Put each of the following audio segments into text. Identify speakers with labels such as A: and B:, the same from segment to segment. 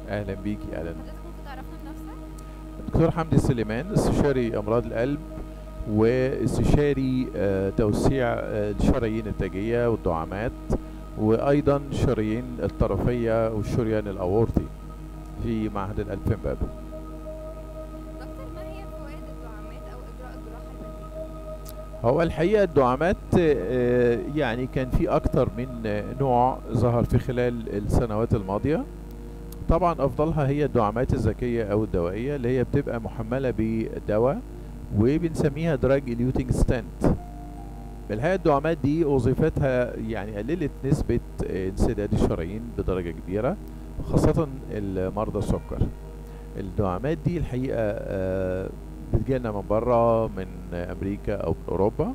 A: اهلا بيكي اهلا
B: حضرتك ممكن تعرفنا بنفسك؟
A: دكتور حمدي سليمان استشاري امراض القلب واستشاري آه، توسيع آه، الشرايين التاجيه والدعامات وايضا الشرايين الطرفيه والشريان الاورطي في معهد القلب في امبابه
B: دكتور ما هي فوائد الدعامات او اجراء الجراحه البديله؟
A: هو الحقيقة الدعامات آه، يعني كان في أكتر من آه، نوع ظهر في خلال السنوات الماضية طبعا أفضلها هي الدعامات الذكية أو الدوائية اللي هي بتبقى محملة بدواء وبنسميها دراج اليوتينج ستانت الحقيقة الدعامات دي وظيفتها يعني قللت نسبة آه، انسداد الشرايين بدرجة كبيرة خاصة المرضى السكر الدعامات دي الحقيقة آه، بتجيلنا من بره من أمريكا أو من أوروبا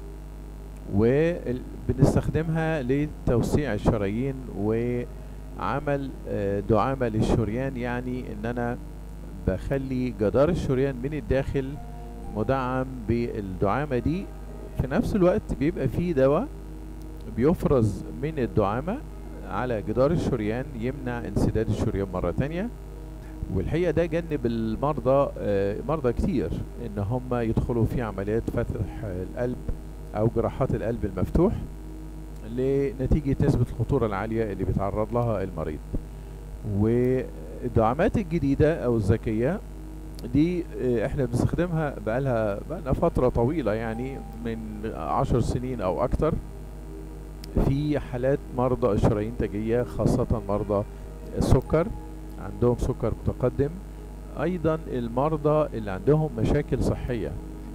A: وبنستخدمها لتوسيع الشرايين وعمل آه، دعامة للشريان يعني إن أنا بخلي جدار الشريان من الداخل مدعم بالدعامة دي في نفس الوقت بيبقى فيه دواء بيفرز من الدعامة على جدار الشريان يمنع انسداد الشريان مرة تانية والحقيقة ده جنب المرضى آه، مرضى كتير ان هم يدخلوا في عمليات فتح القلب او جراحات القلب المفتوح لنتيجة نسبة الخطورة العالية اللي بيتعرض لها المريض والدعامات الجديدة او الذكية دي آه، احنا بنستخدمها بقالها بقالنا فترة طويلة يعني من عشر سنين او اكتر في حالات مرضى الشرايين التاجية خاصة مرضى السكر عندهم سكر متقدم ايضا المرضى اللي عندهم مشاكل صحية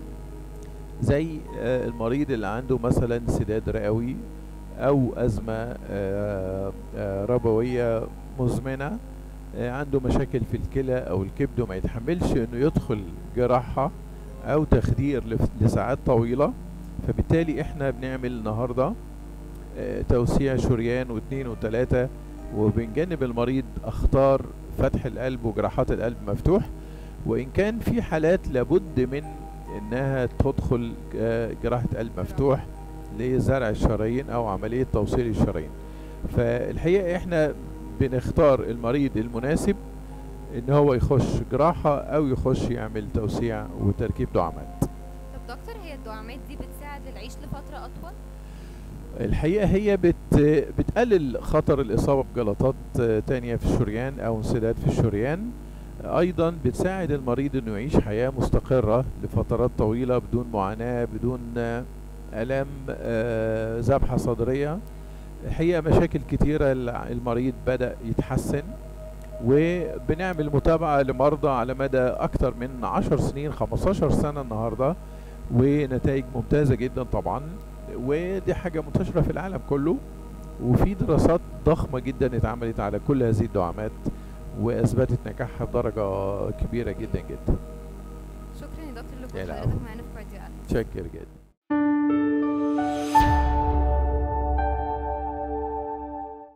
A: زي آه، المريض اللي عنده مثلا انسداد رئوي او ازمة آه، آه، ربوية مزمنة آه، عنده مشاكل في الكلى او الكبد وما يتحملش انه يدخل جراحة او تخدير لف- لساعات طويلة فبالتالي احنا بنعمل النهارده آه، توسيع شريان واثنين وثلاثة وبنجنب المريض اخطار فتح القلب وجراحات القلب مفتوح وان كان في حالات لابد من انها تدخل آه، جراحة قلب مفتوح لزرع الشرايين او عملية توصيل الشرايين فالحقيقة احنا بنختار المريض المناسب ان هو يخش جراحة او يخش يعمل توسيع وتركيب دعامات
B: طب دكتور هي الدعامات دي بتساعد العيش لفتره اطول؟
A: الحقيقة هي بت بتقلل خطر الإصابة بجلطات آه، تانية في الشريان أو انسداد في الشريان أيضا بتساعد المريض إنه يعيش حياة مستقرة لفترات طويلة بدون معاناة بدون آه، آلام آه، ذبحة صدرية الحقيقة مشاكل كتيرة الع- المريض بدأ يتحسن وبنعمل متابعة لمرضى على مدى أكتر من 10 سنين 15 سنة النهاردة ونتائج ممتازة جدا طبعا ودي حاجة منتشرة في العالم كله وفي دراسات ضخمة جدا اتعملت على كل هذه الدعامات وأثبتت نجاحها بدرجة كبيرة جدا جدا
B: شكرا يا دكتور لوجود
A: العفو.
B: حضرتك معانا في كارديو
A: شكر جدا